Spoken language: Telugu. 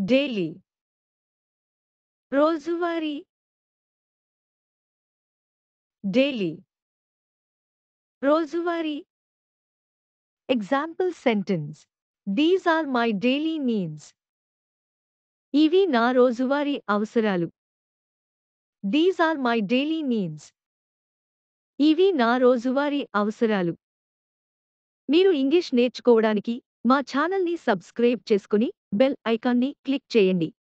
డైలీ రోజువారీ డైలీ రోజువారీ example sentence these are my daily needs ఇవి నా రోజువారీ అవసరాలు these are my daily needs ఇవి నా రోజువారీ అవసరాలు మీరు ఇంగ్లీష్ నేర్చుకోవడానికి మా ఛానల్ని సబ్స్క్రైబ్ చేసుకుని బెల్ ఐకాన్ని క్లిక్ చేయండి